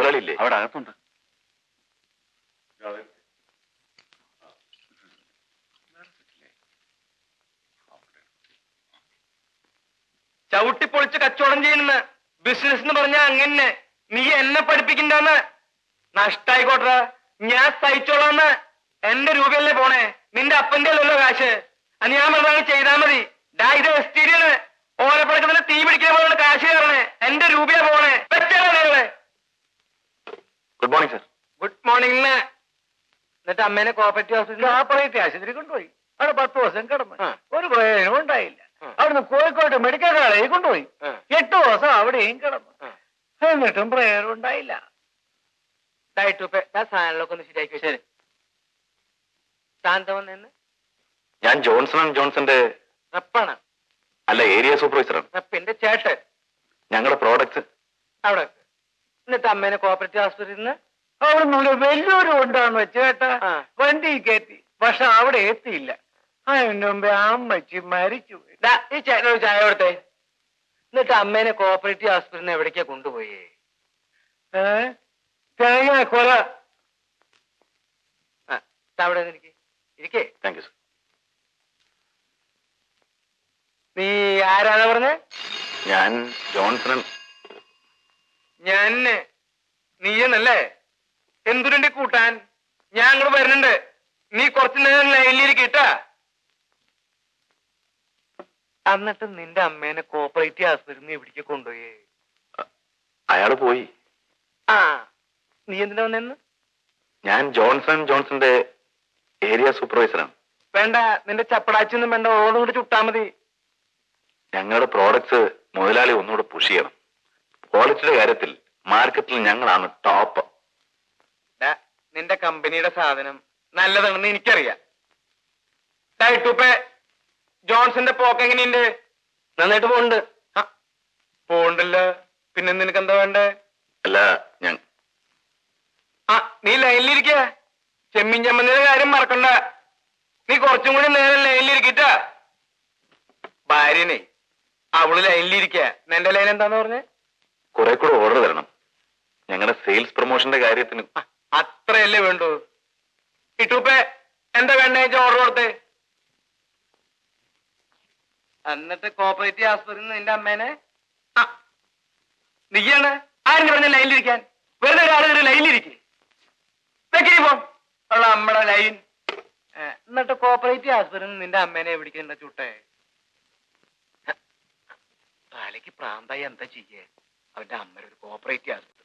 മുതലാളിയില്ലേ അവിടെ അകത്തുണ്ട് ചവിട്ടിപ്പൊളിച്ച് കച്ചവടം ചെയ്യുന്ന ബിസിനസ് എന്ന് പറഞ്ഞാ അങ്ങനെ നീ എന്നെ പഠിപ്പിക്കണ്ടെന്ന് നഷ്ടായിക്കോട്ടെ ഞാൻ സഹിച്ചോളാന്ന് എന്റെ രൂപയല്ലേ പോണേ നിന്റെ അപ്പന്റെ അല്ലല്ലോ കാശ് അത് ഞാൻ പറഞ്ഞാൽ ചെയ്താൽ മതി ഡാ ഇത് എസ്റ്റീരിയാണ് ഓലപ്പടക്കത്തിന് തീ പിടിക്കാൻ പോലെ കാശ് കയറണേ എന്റെ രൂപയാ പോണേ വെച്ചാലോ നിങ്ങളെ good morning sir good morning എന്നിട്ട് അമ്മേനെ കോപ്പറേറ്റീവ് ഹോസ്പിറ്റലിൽ കോപ്പറേറ്റ് ആശുപത്രി കൊണ്ടുപോയി അവിടെ പത്ത് ദിവസം കിടന്നു ആ. ഒരു പ്രയോജനം ഉണ്ടായില്ല ആ. അവിടുന്ന് കോഴിക്കോട്ട് മെഡിക്കൽ കോളേജിൽ കൊണ്ടുപോയി ആ. എട്ട് ദിവസം അവിടെയും കിടന്നു ആ. എന്നിട്ടും പ്രയോജനം ഉണ്ടായില്ല ഡയറ്റുപ്പേ ആ സാധനങ്ങളൊക്കെ ഒന്ന് ശരിയാക്കി വെച്ചേ ശാന്തം വന്നെന്ന് ഞാൻ ജോൺസൺ ആൻഡ് ജോൺസന്റെ റപ്പാണ് അല്ല ഏരിയ സൂപ്പർവൈസറാണ് റപ്പിന്റെ ചേട്ടൻ ഞങ്ങളുടെ പ്രോഡക്ട്സ് അവിടെ വെക്ക്. എന്നിട്ട് അമ്മേനെ കോപ്പറേറ്റീവ് ഹോസ്പിറ്റലിൽ നിന്ന് അവിടുന്ന് ഒരു വലിയൊരു കൊണ്ടാന്ന് വെച്ച് കേട്ടാ ആ. വണ്ടി കയറ്റി പക്ഷെ അവിടെ എത്തിയില്ല അതിന് മുമ്പേ അമ്മച്ചി മരിച്ചു പോയി. ദാ, ഈ ചേട്ടനൊരു ചായ കൊടുത്തേ എന്നിട്ട് അമ്മേനെ കോപ്പറേറ്റീവ് ഹോസ്പിറ്റലിന് എവിടേക്കാ കൊണ്ടുപോയി ഏ തേങ്ങ കൊല ആ ദാ അവിടെ ഇരിക്കേ ഇരിക്കേ താങ്ക് യു സർ നീ ആരാണ് പറഞ്ഞേ ഞാൻ ജോൺസൺ and- ഞാൻ നീയെന്നല്ലേ എന്തുരുണ്ട് കൂട്ടാൻ ഞാൻ അങ്ങോട്ട് വരുന്നുണ്ട് നീ കുറച്ചു നേരം ലൈനിലിരിക്കട്ടാ എന്നിട്ട് നിന്റെ അമ്മേനെ കോപ്പറേറ്റീവ് ആസ്പത്രിയിൽ എവിടേക്ക് കൊണ്ടുപോയി അയാള് പോയി ആ നീ എന്തിനാ വന്നെന്ന് ഞാൻ ജോൺസൺ and ജോൺസന്റെ ഏരിയ സൂപ്പർവൈസറാണ് വേണ്ട നിന്റെ ചപ്പടാച്ചൊന്നും വേണ്ട ഓടും കൂടി ചുട്ടാ മതി ഞങ്ങളുടെ പ്രോഡക്ട്സ് മുതലാളി ഒന്നുകൂടെ പുഷ് ചെയ്യണം ക്വാളിറ്റിയുടെ കാര്യത്തിൽ മാർക്കറ്റിൽ ഞങ്ങളാണ് ടോപ്പ് ദാ, നിന്റെ കമ്പനിയുടെ സാധനം നല്ലതാണെന്ന് എനിക്കറിയാം ടൈട്ടുപ്പേ ജോൺസന്റെ പോക്ക് എങ്ങനെയുണ്ട് നന്നായിട്ട് പോണ്ട് പോണ്ടല്ലോ പിന്നെ നിനക്ക് എന്താ വേണ്ടേ അല്ല ഞാൻ ആ നീ ലൈനിലിരിക്ക ചെമ്മീൻ ചമ്മന്തിയുടെ കാര്യം മറക്കണ്ട നീ കുറച്ചും കൂടി നേരം ലൈനിലിരിക്കട്ടാ ഭാര്യനെ അവള് ലൈനിലിരിക്ക നിന്റെ ലൈൻ എന്താന്ന് പറഞ്ഞേ കുറെ കൂടെ ഓർഡർ തരണം ഞങ്ങളുടെ സെയിൽസ് പ്രൊമോഷന്റെ കാര്യത്തിന് ആ, അത്രയല്ലേ വേണ്ടൂ ഇട്ടൂപ്പേ എന്താ വേണ്ടേ ഓർഡർ കൊടുത്തേ എന്നിട്ട് കോപ്പറേറ്റീവ് ആസ്പത്രിയിൽ നിന്റെ അമ്മേനെ ആ നീയാണ് ആരും പറഞ്ഞ ലൈനിലിരിക്കാൻ വെറുതെ ഒരാൾ ഒരു ലൈനിലിരിക്കേ വെക്കിനി പോ ഉള്ള നമ്മുടെ ലൈൻ ഏ, എന്നിട്ട് കോപ്പറേറ്റീവ് ആസ്പത്രിയിൽ നിന്റെ അമ്മേനെ എവിടേക്ക് ചുട്ടേ തലയ്ക്ക് പ്രാന്തായി എന്താ ചെയ്യേ അവന്റെ അമ്മയുടെ ഒരു കോപ്പറേറ്റീവ് ആസ്പത്രി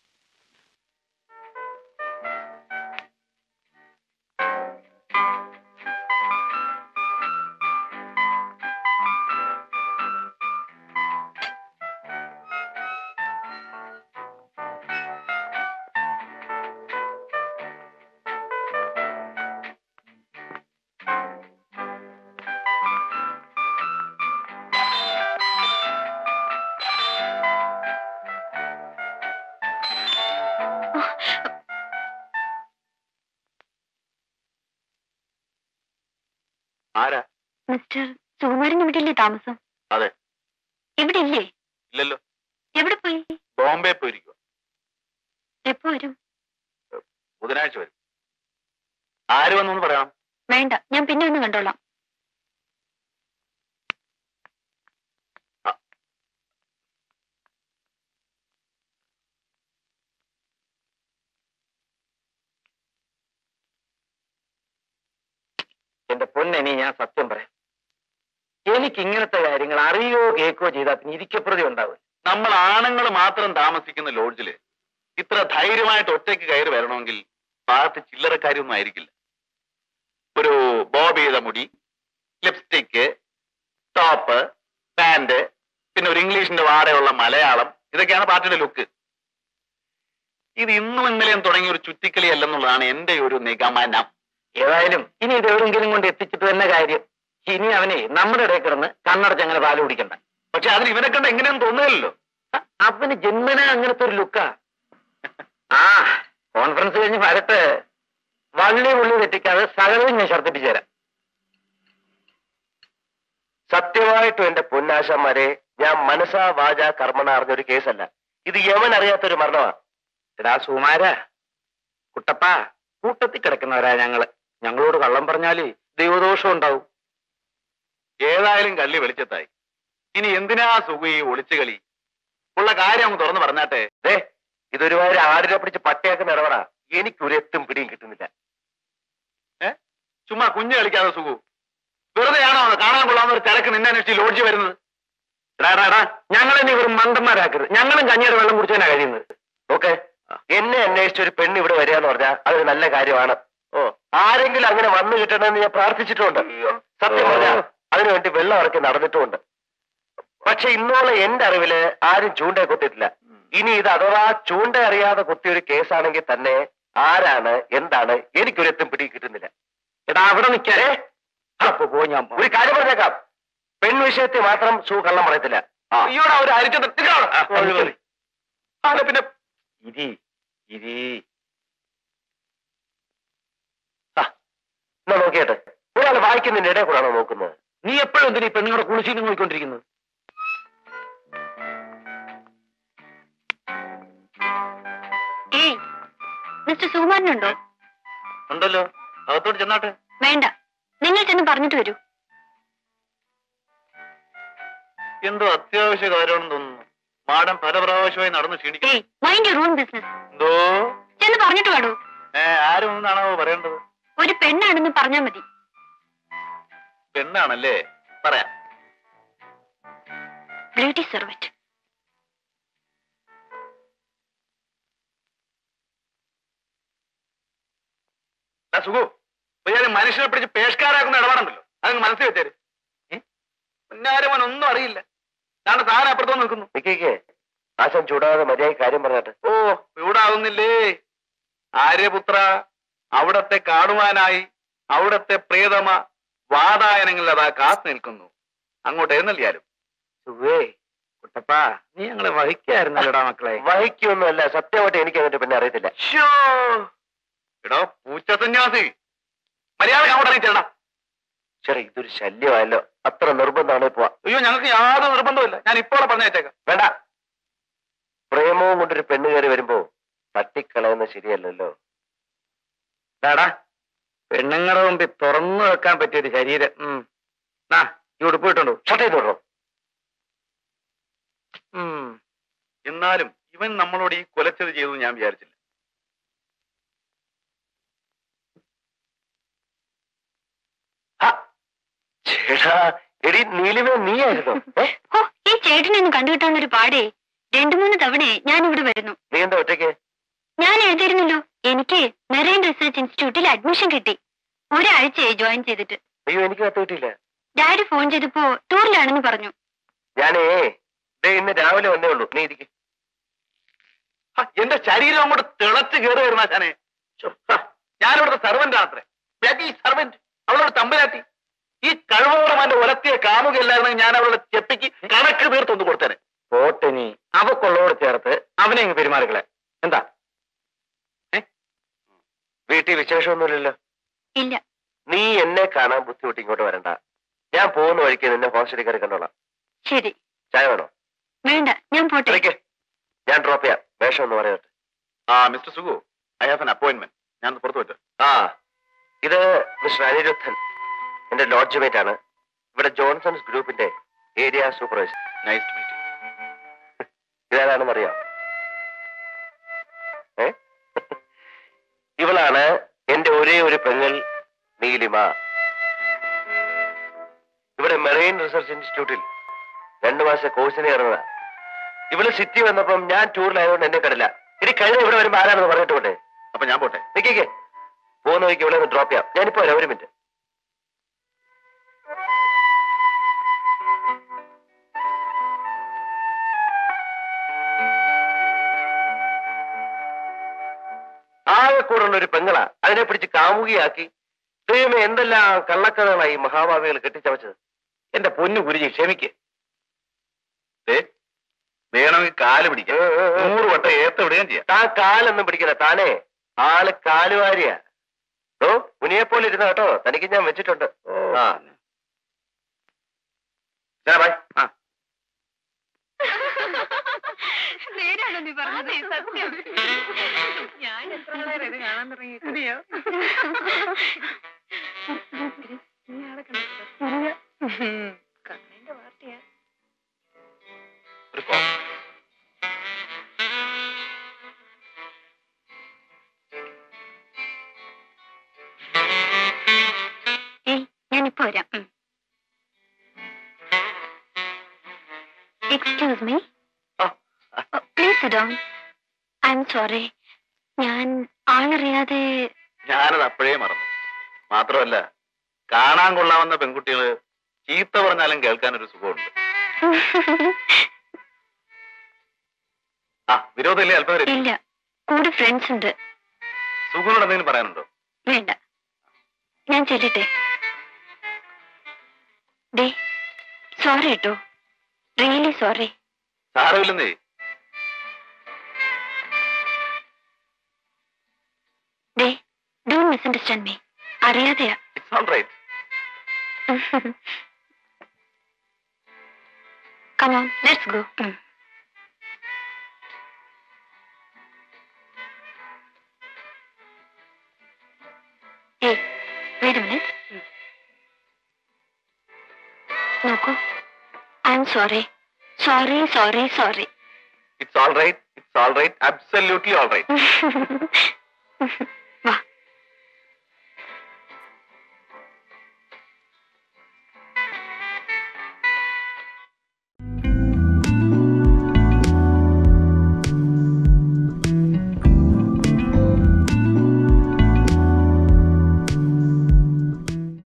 ആരാ മിസ്റ്റർ സുകുമാരൻ ഇവിടെ ഇല്ലേ താമസം അതെ ഇവിടെ ഇല്ലേ ഇല്ലല്ലോ എവിടെ പോയി ബോംബെ പോയിരിക്കുക എപ്പോ വരും ബുധനാഴ്ച വരും ആര് വന്നു പറയാം വേണ്ട ഞാൻ പിന്നെ ഒന്ന് കണ്ടോളാം എന്റെ പൊന്നെനി ഞാൻ സത്യം പറയാം എനിക്ക് ഇങ്ങനത്തെ കാര്യങ്ങൾ അറിയോ കേക്കോ ചെയ്താൽ പിന്നെ ഇരിക്കപ്രതി ഉണ്ടാവും നമ്മൾ ആണുങ്ങൾ മാത്രം താമസിക്കുന്ന ലോഡ്ജില് ഇത്ര ധൈര്യമായിട്ട് ഒറ്റയ്ക്ക് കയറി വരണമെങ്കിൽ ഭാഗത്ത് ചില്ലറക്കാരിയൊന്നും ആയിരിക്കില്ല ഒരു ബോബ് ചെയ്ത മുടി ലിപ്സ്റ്റിക്ക് ടോപ്പ് പാന്റ് പിന്നെ ഒരു ഇംഗ്ലീഷിന്റെ വാടയുള്ള മലയാളം ഇതൊക്കെയാണ് പാർട്ടിയുടെ ലുക്ക് ഇത് ഇന്നും ഇന്നലെയും തുടങ്ങിയ ഒരു ചുറ്റിക്കളി അല്ലെന്നുള്ളതാണ് എന്റെ ഒരു നിഗമനം ഏതായാലും ഇനി ഇത് എവിടെയെങ്കിലും കൊണ്ട് എത്തിച്ചിട്ട് തന്നെ കാര്യം ഇനി അവനെ നമ്മുടെ ഇടയിൽ കിടന്ന് കണ്ണടച്ച് അങ്ങനെ പാല് കുടിക്കണ്ട പക്ഷെ അതിന് ഇവനെ കണ്ട് എങ്ങനെയൊന്നും തോന്നുകയല്ലോ അ- അവന് ജന്മന അങ്ങനത്തെ ഒരു ലുക്കാ ആ കോൺഫറൻസ് കഴിഞ്ഞ് വരട്ടെ വള്ളി ഉള്ളി തെറ്റിക്കാതെ സകലവും ഞാൻ ഛർദ്ദിപ്പിച്ചു തരാം സത്യമായിട്ടും എന്റെ പൊന്നാശന്മാരെ ഞാൻ മനസാ വാച കർമ്മണ അറിഞ്ഞൊരു കേസല്ല ഇത് യമൻ അറിയാത്തൊരു മരണമാണ് എടാ സുമാര കുട്ടപ്പ കൂട്ടത്തിൽ കിടക്കുന്നവരാ ഞങ്ങള് ഞങ്ങളോട് കള്ളം പറഞ്ഞാല് ദൈവദോഷം ഉണ്ടാവും ഏതായാലും കള്ളി വെളിച്ചത്തായി ഇനി എന്തിനാ സുഖ ഈ ഒളിച്ചുകളി ഉള്ള കാര്യം അങ്ങ് തുറന്നു പറഞ്ഞാട്ടെ ദേ ഇതൊരുമാതിരി ആടിനെ പിടിച്ച് പട്ടയാക്കുന്ന ഇടപെടാ എനിക്കൊരു എത്തും പിടിയും കിട്ടുന്നില്ല ചുമ്മാ കുഞ്ഞു കളിക്കാതെ സുഖു വെറുതെ ആണോ അത് കാണാൻ കൊള്ളാവുന്ന ഒരു തിരക്ക് നിന്നെ അന്വേഷിച്ച് ലോഡ്ജ് വരുന്നത് ഞങ്ങളെ നീ വെറും മണ്ടന്മാരാക്കരുത് ഞങ്ങളും കഞ്ഞിയുടെ വെള്ളം കുടിച്ചാനാ കഴിയുന്നത് ഓക്കെ എന്നെ അന്വേഷിച്ച ഒരു പെണ്ണ് ഇവിടെ വരിക എന്ന് പറഞ്ഞാൽ അതൊരു നല്ല കാര്യമാണ് ഓ ആരെങ്കിലും അങ്ങനെ വന്നു കിട്ടണമെന്ന് ഞാൻ പ്രാർത്ഥിച്ചിട്ടുണ്ട് സത്യം പറഞ്ഞ അതിനുവേണ്ടി വെള്ളം ഇറക്കി നടന്നിട്ടുമുണ്ട് പക്ഷെ ഇന്നോളം എന്റെ അറിവില് ആരും ചൂണ്ട കുത്തിയിട്ടില്ല ഇനി ഇത് അഥവാ ചൂണ്ട അറിയാതെ കുത്തിയ ഒരു കേസാണെങ്കിൽ തന്നെ ആരാണ് എന്താണ് എനിക്കൊരു എത്തും പിടി കിട്ടുന്നില്ല എടാ അവിടെ നിൽക്കാരേ അപ്പൊ പോ ഞാൻ ഒരു കാര്യം പറഞ്ഞേക്കാം പെൺ വിഷയത്തിൽ മാത്രം സൂ കള്ളം പറയത്തില്ല ആ അയ്യോടാ ഒരു അരിച്ചത് അല്ല പിന്നെ ഇരി ഇരി ആ, എന്നാ നോക്കിയാട്ടെ ഒരാൾ വായിക്കുന്നതിന്റെ ഇടയിൽ കൂടാണോ നോക്കുന്നത് നീ എപ്പോഴും എന്തിനാ ഈ പെണ്ണുങ്ങളുടെ കുളിച്ചിട്ട് നോക്കിക്കൊണ്ടിരിക്കുന്നത് ഏയ് മിസ്റ്റർ സുകുമാരനുണ്ടോ ഉണ്ടല്ലോ അകത്തോട്ട് ചെന്നാട്ടെ വേണ്ട നിങ്ങൾ ചെന്ന് പറഞ്ഞിട്ട് വരൂ എന്തോ അത്യാവശ്യ കാര്യമാണെന്ന് തോന്നുന്നു മാഡം പല പ്രാവശ്യമായി നടന്ന് ക്ഷീണിക്കും ഏയ് മൈൻഡ് യുവർ ഓൺ ബിസിനസ് എന്തോ ചെന്ന് പറഞ്ഞിട്ട് വാടൂ ഏ ആരും ഒന്നാണോ പറയേണ്ടത് ഒരു പെണ്ണാണെന്ന് പറഞ്ഞാൽ മതി പെണ്ണാണല്ലേ പറയാം ബ്യൂട്ടി സെർവറ്റ് ആ സുഖു ഇയാള് മനുഷ്യനെ പിടിച്ച് പേഷ്കാരാക്കുന്ന ഇടപാടുണ്ടല്ലോ അതങ്ങ് മനസ്സിൽ വെച്ചേര് പിന്നാരവൻ ഒന്നും അറിയില്ല ഞാൻ താൻ അപ്പുറത്തോ നിൽക്കുന്നു നിക്കേ ആശം ചൂടാതെ മര്യാദ കാര്യം പറഞ്ഞാട്ടെ ഓ ചൂടാവുന്നില്ലേ ആര്യപുത്ര അവിടത്തെ കാണുവാനായി അവിടത്തെ പ്രിയതമ വാതായനങ്ങളിൽ അതാ കാത്തു നിൽക്കുന്നു അങ്ങോട്ട് എഴുന്നള്ളിയാലും സുഖേ കുട്ടപ്പാ നീ ഞങ്ങളെ വഹിക്കായിരുന്നല്ലോടാ മക്കളെ വഹിക്കൊന്നുമല്ല സത്യമായിട്ട് എനിക്ക് എന്നിട്ട് പിന്നെ അറിയത്തില്ല ശ്ശോ. എടോ പൂച്ച സന്യാസി മര്യാദ അങ്ങോട്ട് അറിയിച്ചേടാ ശരി ഇതൊരു ശല്യമായല്ലോ അത്ര നിർബന്ധമാണ് പോവാ അയ്യോ ഞങ്ങൾക്ക് യാതൊരു നിർബന്ധമില്ല ഞാൻ ഇപ്പോൾ പറഞ്ഞേച്ചേക്കാം വേണ്ട പ്രേമവും കൊണ്ടൊരു പെണ്ണ് കയറി വരുമ്പോ തട്ടിക്കളയുന്ന ശരിയല്ലല്ലോ ഡാടാ പെണ്ണുങ്ങളുടെ മുമ്പിൽ തുറന്നു വെക്കാൻ പറ്റിയൊരു ശരീരം ഉം. നാ ഈ ഉടുപ്പ് കിട്ടുണ്ടോ ഷട്ട് ചെയ്തോളൂ ഉം എന്നാലും ഇവൻ നമ്മളോട് ഈ കൊലച്ചത് ചെയ്തു ഞാൻ വിചാരിച്ചില്ല ചേടാ എടി നീലിമ നീയായിരുന്നു ഏ ഓ ഈ ചേട്ടനെ ഒന്ന് കണ്ടുകിട്ടാന്നൊരു പാടേ രണ്ടു മൂന്ന് തവണയെ ഞാൻ ഇവിടെ വരുന്നു നീ എന്താ ഒറ്റയ്ക്ക് ഞാൻ എഴുതിയിരുന്നല്ലോ എനിക്ക് മെറൈൻ റിസർച്ച് ഇൻസ്റ്റിറ്റ്യൂട്ടിൽ അഡ്മിഷൻ കിട്ടി ഒരാഴ്ചയായി ജോയിൻ ചെയ്തിട്ട് അയ്യോ എനിക്ക് കത്ത് കിട്ടിയില്ല ഡാഡി ഫോൺ ചെയ്തപ്പോ ടൂറിലാണെന്ന് പറഞ്ഞു ഞാനേ ദേ ഇന്ന് രാവിലെ വന്നേ ഉള്ളൂ നീ ഇരിക്കും ഹ, എന്റെ ശരീരം അങ്ങോട്ട് തിളച്ച് കയറി വരുന്ന ഞാനേ ഞാനിവിടുത്തെ സെർവന്റ് ആണത്രേ ബ്ലഡി സെർവന്റ് അവളോട് തമ്പരാട്ടി ഈ കഴിവോളം എന്റെ ഉലത്തിയ കാമുകയില്ലായിരുന്നെങ്കിൽ ഞാൻ അവളുടെ ചെപ്പിക്ക് കണക്ക് തീർത്തൊന്ന് കൊടുത്തേനെ പോട്ടിനി അവക്കുള്ളവർ ചേർത്ത് അവനെ അങ്ങ് പെരുമാറുകളെ എന്താ വീട്ടിൽ വിശേഷമൊന്നുമില്ലല്ലോ ഇല്ല നീ എന്നെ കാണാൻ ബുദ്ധിമുട്ട് ഇങ്ങോട്ട് വരണ്ട ഞാൻ പോകുന്ന വഴിക്ക് നിന്നെ ഹോസ്റ്റലിൽ കയറി കണ്ടോളാം ശരി ചായ വേണോ വേണ്ട ഞാൻ പോട്ടെ വിളിക്ക്. ഞാൻ ഡ്രോപ്പ് ചെയ്യാം വേഷം ഒന്ന് പറയട്ടെ ആ mister Sugu I have an appointment ഞാൻ ഒന്ന് പുറത്തു പറ്റും ആ ഇത് മിസ്റ്റർ അനിരുദ്ധൻ എന്റെ ലോഡ്ജ് മേറ്റ് ആണ് ഇവിടെ ജോൺസൺസ് ഗ്രൂപ്പിന്റെ ഏരിയ സൂപ്പർവൈസർ നൈസ് മീറ്റ് ഇതാരാണെന്ന് അറിയാം ഏ ഇവളാണ് എന്റെ ഒരേ ഒരു പെങ്ങൾ നീലിമ ഇവിടെ മെറൈൻ റിസർച്ച് ഇൻസ്റ്റിറ്റ്യൂട്ടിൽ രണ്ടു മാസത്തെ കോഴ്സിന് കയറുന്നതാ ഇവള് സിറ്റി വന്നപ്പം ഞാൻ ടൂറിലായതുകൊണ്ട് എന്നെ കണ്ടില്ല ഇനി കഴിഞ്ഞ ഇവിടെ വരുമ്പോ ആരാണെന്ന് പറഞ്ഞിട്ട് പോട്ടെ അപ്പൊ ഞാൻ പോട്ടെ നിക്കേ പോകുന്ന വഴിക്ക് ഇവിടെ ഒന്ന് ഡ്രോപ്പ് ചെയ്യാം ഞാനിപ്പോ വരാം ഒരു മിനിറ്റ് ആകെ കൂടുള്ള ഒരു പെങ്ങളാ അതിനെ പിടിച്ച് കാമുകിയാക്കി ദൈവമേ എന്തെല്ലാം കള്ളക്കഥകളായി മഹാഭാവികൾ കെട്ടിച്ചമച്ചത് എന്റെ പൊന്നു ഗുരുജി ക്ഷമിക്ക് ദേ, വേണമെങ്കിൽ കാല് പിടിക്കാം നൂറ് വട്ടം ഏത്ത വിടുകയും ചെയ്യാം താൻ കാലൊന്നും പിടിക്കില്ല താനേ ആള് കാലുവാരിയാ ഓ മുനിയെ പോലെ ഇരുന്ന കേട്ടോ തനിക്ക് ഞാൻ വെച്ചിട്ടുണ്ട് ആ ശരി, ബൈ. ആ നേരാണോ നീ പറഞ്ഞത് സത്യം ഞാൻ എത്ര നേരം ഇത് കാണാൻ തുടങ്ങിയിട്ട് നീ ആളെ കണ്ടിട്ടുണ്ടോ കണ്ണിന്റെ പാർട്ടിയാ ഒരു കോഫി ഏയ് ഞാനിപ്പോ വരാം എക്സ്ക്യൂസ് മീ ആ, please down I'm sorry ഞാൻ ആളറിയാതെ ഞാനത് അപ്പോഴേ മറന്നു മാത്രമല്ല കാണാൻ കൊള്ളാവുന്ന പെൺകുട്ടികള് ചീത്ത പറഞ്ഞാലും കേൾക്കാൻ ഒരു സുഖമുണ്ട് ആ വിരോധമില്ലേ അല്പം നേരം ഇല്ല കൂടെ ഫ്രണ്ട്സ് ഉണ്ട് സുഖനോട് എന്തെങ്കിലും പറയാനുണ്ടോ വേണ്ട ഞാൻ ചെല്ലട്ടെ ഡേ സോറി കേട്ടോ റിയലി സോറി സാരമില്ലെന്നേ ഡേ ഡോ മിസ്അണ്ടർസ്റ്റാൻഡ് മീ അറിയാതെയാ it's all right Come on, let's go. Hey, wait a minute. നോക്കൂ I'm sorry sorry sorry sorry it's all right it's all right absolutely all right